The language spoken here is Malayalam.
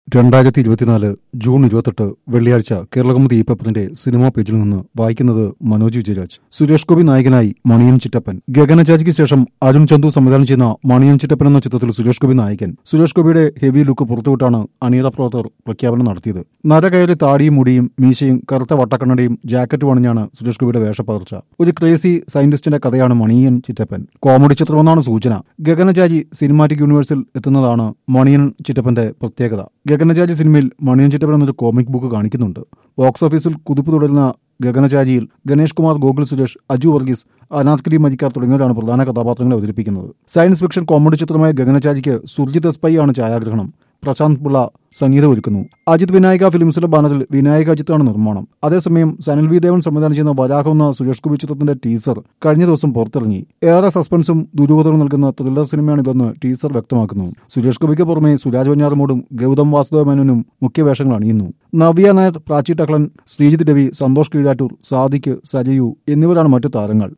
രണ്ടായിരത്തി ഇരുപത്തിനാല് ജൂൺ ഇരുപത്തെട്ട് വെള്ളിയാഴ്ച കേരളകൗമുദി ഈ പേപ്പറിന്റെ സിനിമാ പേജിൽ നിന്ന് വായിക്കുന്നത് മനോജ് വിജയരാജ് സുരേഷ് ഗോപി നായകനായി മണിയൻ ചിറ്റപ്പൻ ഗഗനചാരിക്ക് ശേഷം അരുൺ ചന്തു സംവിധാനം ചെയ്യുന്ന മണിയൻ ചിറ്റപ്പൻ എന്ന ചിത്രത്തിൽ സുരേഷ് ഗോപി നായകൻ സുരേഷ് ഗോപിയുടെ ഹെവി ലുക്ക് പുറത്തുവിട്ടാണ് അണിയറ പ്രവർത്തകർ പ്രഖ്യാപനം നടത്തിയത് നരകയറി താടിയും മുടിയും മീശയും കറുത്ത വട്ടക്കണ്ണടയും ജാക്കറ്റും അണിഞ്ഞാണ് സുരേഷ് ഗോപിയുടെ വേഷപ്പകർച്ച ഒരു ക്രേസി സയന്റിസ്റ്റിന്റെ കഥയാണ് മണിയൻ ചിറ്റപ്പൻ കോമഡി ചിത്രമെന്നാണ് സൂചന ഗഗനചാരി സിനിമാറ്റിക് യൂണിവേഴ്സിൽ എത്തുന്നതാണ് മണിയൻ ചിറ്റപ്പന്റെ പ്രത്യേകത ഗഗനചാരി സിനിമയിൽ മണിയൻ ചിറ്റപ്പൻ എന്നൊരു കോമിക് ബുക്ക് കാണിക്കുന്നുണ്ട് ബോക്സ് ഓഫീസിൽ കുതിപ്പ് തുടരുന്ന ഗഗനചാരിയിൽ ഗണേഷ് കുമാർ ഗോകുൽ സുരേഷ് അജു വർഗീസ് അനാഥ്കരി മരിക്കാർ തുടങ്ങിയവരാണ് പ്രധാന കഥാപാത്രങ്ങളെ അവതരിപ്പിക്കുന്നത് സയൻസ് ഫിക്ഷൻ കോമഡി ചിത്രമായ ഗഗനചാരിക്ക് സുർജിത് എസ് പൈ ആണ് ഛായാഗ്രഹണം പ്രശാന്ത് പിള്ള സംഗീതം ഒരുക്കുന്നു അജിത് വിനായക ഫിലിംസിലെ ബാനറിൽ വിനായക അജിത്താണ് നിർമ്മാണം അതേസമയം സനൽ വി ദേവൻ സംവിധാനം ചെയ്യുന്ന വരാഹം എന്ന സുരേഷ് ഗോപി ചിത്രത്തിന്റെ ടീസർ കഴിഞ്ഞ ദിവസം പുറത്തിറങ്ങി ഏറെ സസ്പെൻസും ദുരൂഹതയും നൽകുന്ന ത്രില്ലർ സിനിമയാണിതെന്ന് ടീസർ വ്യക്തമാക്കുന്നു സുരേഷ് ഗോപിക്ക് പുറമെ സുരാജ് വഞ്ഞാറമോടും ഗൗതം വാസുദേവ മേനോനും മുഖ്യ വേഷങ്ങൾ അണിയുന്നു നവ്യ നായർ പ്രാച്ചി ടക്ലൻ ശ്രീജിത് രവി സന്തോഷ് കീഴാറ്റൂർ സാദിഖ് സജയു എന്നിവരാണ് മറ്റു താരങ്ങൾ